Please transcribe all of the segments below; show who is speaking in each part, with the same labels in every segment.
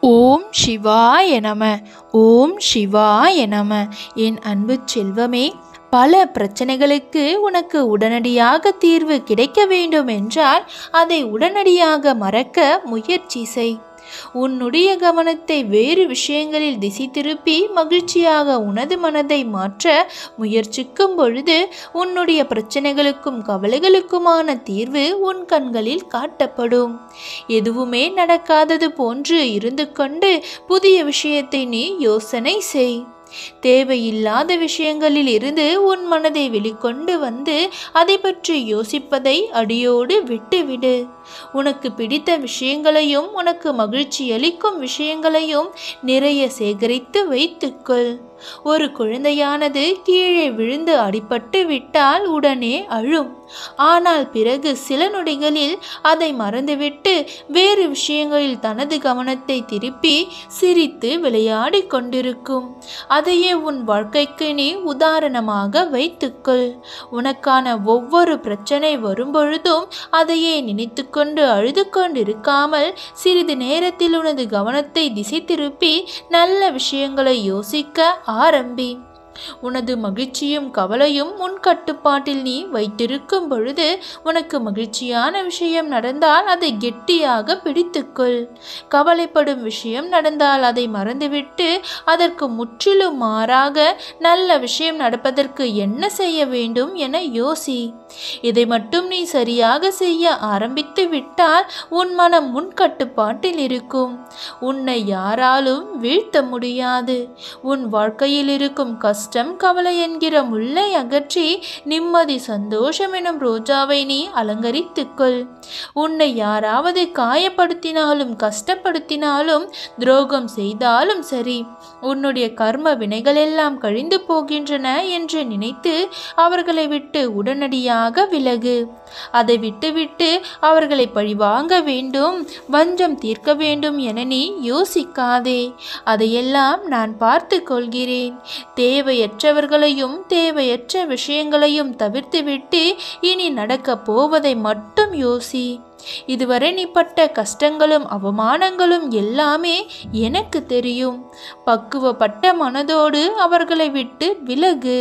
Speaker 1: ஓம் சிவாய நம ஓம் சிவாய நம என் அன்பு செல்வமே பல பிரச்சனைகளுக்கு உனக்கு உடனடியாக தீர்வு கிடைக்க வேண்டும் என்றால் அதை உடனடியாக மறக்க முயற்சி செய் உன்னுடைய கவனத்தை வேறு விஷயங்களில் திசை திருப்பி மகிழ்ச்சியாக உனது மனதை மாற்ற முயற்சிக்கும் பொழுது உன்னுடைய பிரச்சனைகளுக்கும் கவலைகளுக்குமான தீர்வு உன் கண்களில் காட்டப்படும் எதுவுமே நடக்காதது போன்று இருந்து கொண்டு புதிய விஷயத்தை நீ யோசனை செய் தேவையில்லாத விஷயங்களில் இருந்து உன் மனதை வெளிக்கொண்டு வந்து அதை பற்றி யோசிப்பதை அடியோடு விட்டுவிடு உனக்கு பிடித்த விஷயங்களையும் உனக்கு மகிழ்ச்சி அளிக்கும் விஷயங்களையும் நிறைய சேகரித்து வைத்துக்கொள் ஒரு குழந்தையானது கீழே விழுந்து அடிபட்டு விட்டால் உடனே அழும் ஆனால் பிறகு சில நொடிகளில் அதை மறந்துவிட்டு வேறு விஷயங்களில் தனது கவனத்தை திருப்பி சிரித்து விளையாடி கொண்டிருக்கும் அதையே உன் வாழ்க்கைக்கு நீ உதாரணமாக வைத்துக்கொள் உனக்கான ஒவ்வொரு பிரச்சனை வரும்பொழுதும் அதையே நினைத்து கொண்டு அழுது கொண்டிருக்காமல் சிறிது நேரத்தில் உனது கவனத்தை திசை திருப்பி நல்ல விஷயங்களை யோசிக்க ஆரம்பி உனது மகிழ்ச்சியும் கவலையும் உன் கட்டுப்பாட்டில் நீ வைத்திருக்கும் பொழுது உனக்கு மகிழ்ச்சியான விஷயம் நடந்தால் அதை கெட்டியாக பிடித்துக்கொள் கவலைப்படும் விஷயம் நடந்தால் அதை மறந்துவிட்டு அதற்கு முற்றிலும் மாறாக நல்ல விஷயம் நடப்பதற்கு என்ன செய்ய வேண்டும் என யோசி இதை மட்டும் நீ சரியாக செய்ய ஆரம்பித்து விட்டால் உன் மனம் உன் கட்டுப்பாட்டில் இருக்கும் உன்னை யாராலும் வீழ்த்த முடியாது உன் வாழ்க்கையில் இருக்கும் கஷ்டம் கவலை என்கிற முல்லை அகற்றி நிம்மதி சந்தோஷம் எனும் ரோஜாவை நீ அலங்கரித்துக்கொள் உன்னை யாராவது காயப்படுத்தினாலும் கஷ்டப்படுத்தினாலும் துரோகம் செய்தாலும் சரி உன்னுடைய கர்ம வினைகளெல்லாம் கழிந்து போகின்றன என்று நினைத்து அவர்களை விட்டு உடனடியாக விலகு அதை விட்டுவிட்டு அவர்களை பழிவாங்க வேண்டும் வஞ்சம் தீர்க்க வேண்டும் என நீ யோசிக்காதே அதையெல்லாம் நான் பார்த்து கொள்கிறேன் தேவையற்றவர்களையும் தேவையற்ற விஷயங்களையும் தவிர்த்துவிட்டு இனி நடக்கப் போவதை மட்டும் யோசி இதுவரை நீ பட்ட கஷ்டங்களும் அவமானங்களும் எல்லாமே எனக்கு தெரியும் பக்குவப்பட்ட மனதோடு அவர்களை விட்டு விலகு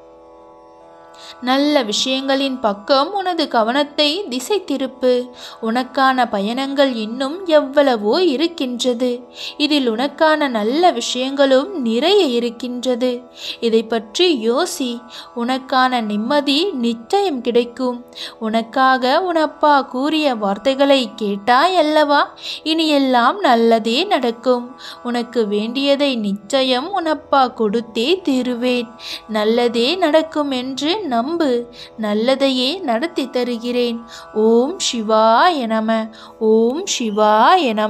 Speaker 1: நல்ல விஷயங்களின் பக்கம் உனது கவனத்தை திசை திருப்பு உனக்கான பயணங்கள் இன்னும் எவ்வளவோ இருக்கின்றது இதில் உனக்கான நல்ல விஷயங்களும் நிறைய இருக்கின்றது இதை பற்றி யோசி உனக்கான நிம்மதி நிச்சயம் கிடைக்கும் உனக்காக உன் அப்பா கூறிய வார்த்தைகளை கேட்டாய் அல்லவா இனியெல்லாம் நல்லதே நடக்கும் உனக்கு வேண்டியதை நிச்சயம் உன் அப்பா கொடுத்தே தீருவேன் நல்லதே நடக்கும் என்று நம்பு நல்லதையே நடத்தி தருகிறேன் ஓம் சிவாய நம ஓம் சிவாய நம